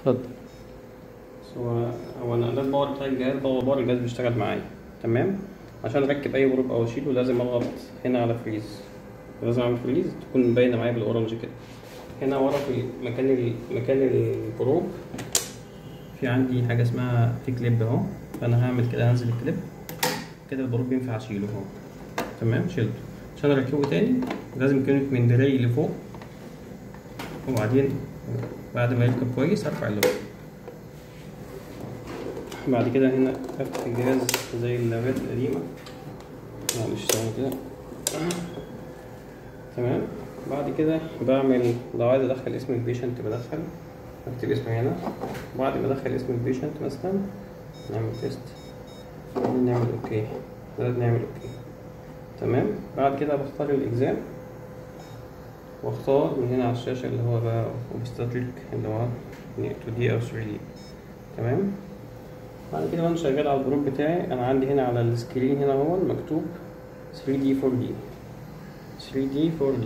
اتفضل بس هو هو انا ده الباور بتاع الجهاز ده هو باور الجهاز بيشتغل معايا تمام عشان اركب اي بروب او اشيله لازم اضغط هنا على فريز لازم اعمل فريز تكون باينه معايا بالاورنج كده هنا ورا في مكان ال- مكان البروب في عندي حاجه اسمها في كليب اهو فانا هعمل كده هنزل الكليب كده البروب ينفع اشيله اهو تمام شلته عشان اركبه تاني لازم يكون من دراعي لفوق وبعدين بعد ما يركب كويس ارفع اللوحه بعد كده هنا افتح الجهاز زي اللابات القديمة معلش ثواني كده تمام بعد كده بعمل لو عايز ادخل اسم البيشنت بدخل اكتب اسمه هنا بعد ما ادخل اسم البيشنت مثلا نعمل تيست بعدين نعمل اوكي لازم نعمل اوكي تمام بعد كده بختار الاجزاء واختار من هنا على الشاشة اللي هو بقى اوبستاتريك اللي هو 2D او 3D تمام بعد كده وانا شغال على الجروب بتاعي انا عندي هنا على السكرين هنا هو مكتوب 3D 4D 3D 4D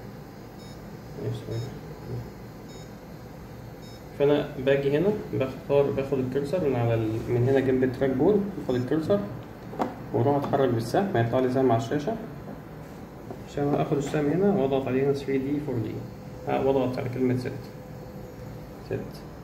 فانا باجي هنا بختار باخد الكرسر من على ال... من هنا جنب التراك بول باخد الكرسر واروح اتحرك بالسهم هيطلع لي سهم على الشاشه عشان اخد السهم هنا واضغط عليه هنا 3D 4D ها، واضغط على كلمه ست ست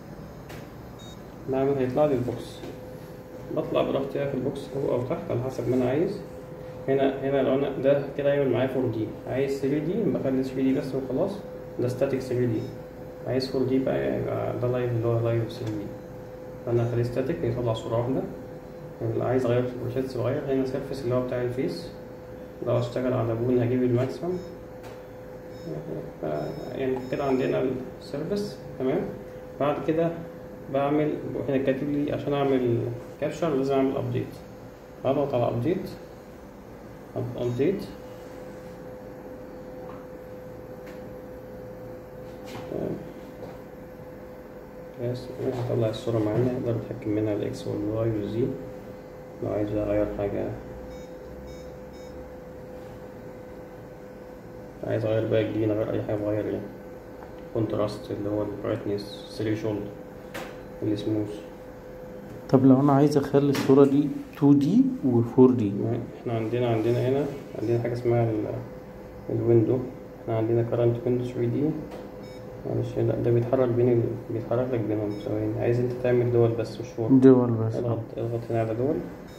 بعمل هيطلع لي البوكس بطلع براحتي في البوكس فوق او تحت على حسب ما انا عايز هنا هنا لو انا ده كده يعمل معايا 4 دي عايز 3 دي بخلي 3 دي بس وخلاص ده ستاتيك 3 دي عايز 4 دي بقى يبقى ده لايف اللي هو لايف 3 دي فانا هخليه ستاتيك يطلع صورة واحدة اللي عايز اغير في البروسيس صغير هنا سيرفيس اللي هو بتاع الفيس لو اشتغل على بون هجيب الماكسيمم ف- يعني كده عندنا السيرفيس تمام بعد كده بعمل هنا كاتب لي عشان اعمل كابشر لازم اعمل ابديت اضغط على ابديت ابديت بس هطلع الصورة معانا اقدر اتحكم منها الاكس والواي والزي لو عايز اغير حاجة عايز اغير بقى جديد اغير اي حاجة بغير يعني كونتراست اللي هو البرايتنس ثريشولد السموث طب لو انا عايز اخلي الصورة دي 2D و 4D احنا عندنا عندنا هنا عندنا حاجة اسمها ال- الويندو احنا عندنا كرنت ويندو 3 دي معلش لا ده بيتحرك بين ال... بيتحرك لك بينهم ثواني عايز انت تعمل دول بس مش فور دول بس اضغط اضغط هنا على دول